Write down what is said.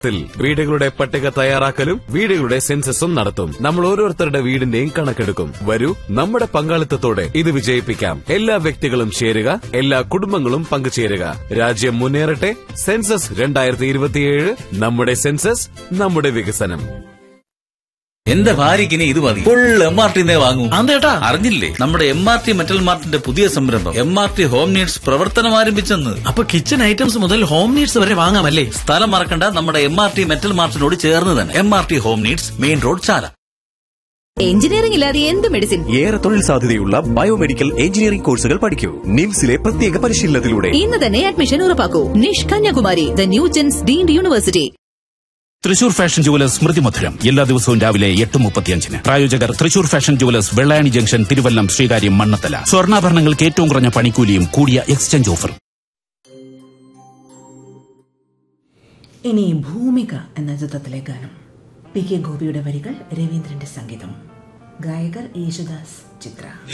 ത്തിൽ വീടുകളുടെ പട്ടിക തയ്യാറാക്കലും വീടുകളുടെ സെൻസസും നടത്തും നമ്മൾ ഓരോരുത്തരുടെ വീടിന്റെയും കണക്കെടുക്കും വരൂ നമ്മുടെ പങ്കാളിത്തത്തോടെ ഇത് വിജയിപ്പിക്കാം എല്ലാ വ്യക്തികളും ചേരുക എല്ലാ കുടുംബങ്ങളും പങ്കുചേരുക രാജ്യം മുന്നേറട്ടെ സെൻസസ് രണ്ടായിരത്തി ഇരുപത്തിയേഴ് നമ്മുടെ സെൻസസ് നമ്മുടെ വികസനം എന്റെ ഭാര്യയ്ക്ക് ഇനി ഇത് മതി ഫുൾ എം ആർ ടി വാങ്ങൂ അതേട്ടാ അറിഞ്ഞില്ലേ നമ്മുടെ എം ആർ ടി മെറ്റൽ മാർട്ടിന്റെ പുതിയ സംരംഭം M R T home needs പ്രവർത്തനം ആരംഭിച്ചെന്ന് അപ്പൊ കിച്ചൺ ഐറ്റംസ് മുതൽ ഹോം നീഡ്സ് വരെ വാങ്ങാമല്ലേ സ്ഥലം മറക്കണ്ട നമ്മുടെ എം ആർ ടി മെറ്റൽ മാർട്ടിനോട് ചേർന്ന് തന്നെ M R T home needs main road Chala engineering ഇല്ലാതെ എന്ത് മെഡിസിൻ ഏറെ തൊഴിൽ സാധ്യതയുള്ള ബയോമെഡിക്കൽ എഞ്ചിനീയറിംഗ് കോഴ്സുകൾ പഠിക്കൂ നിംസിലെ പ്രത്യേക പരിശീലനത്തിലൂടെ ഇന്ന് തന്നെ അഡ്മിഷൻ ഉറപ്പാക്കൂ NISH Kanyakumari the new gens deemed university Thrissur fashion jewellers Smrithi Madhuram എല്ലാ ദിവസവും രാവിലെ എട്ട് മുപ്പത്തിയഞ്ചിന് പ്രായോജകർ Thrissur fashion jewellers Vellayani junction Thiruvallam Sreekaryam Mannathala സ്വർണ്ണാഭരണങ്ങൾക്ക് ഏറ്റവും കുറഞ്ഞ പണിക്കൂലിയും കൂടിയ എക്സ്ചേഞ്ച് ഓഫർ ഇനി ഭൂമിക എന്ന ചിത്രത്തിലെ ഗാനം പി കെ ഗോപിയുടെ വരികൾ രവീന്ദ്രന്റെ സംഗീതം ഗായകർ യേശുദാസ് ചിത്ര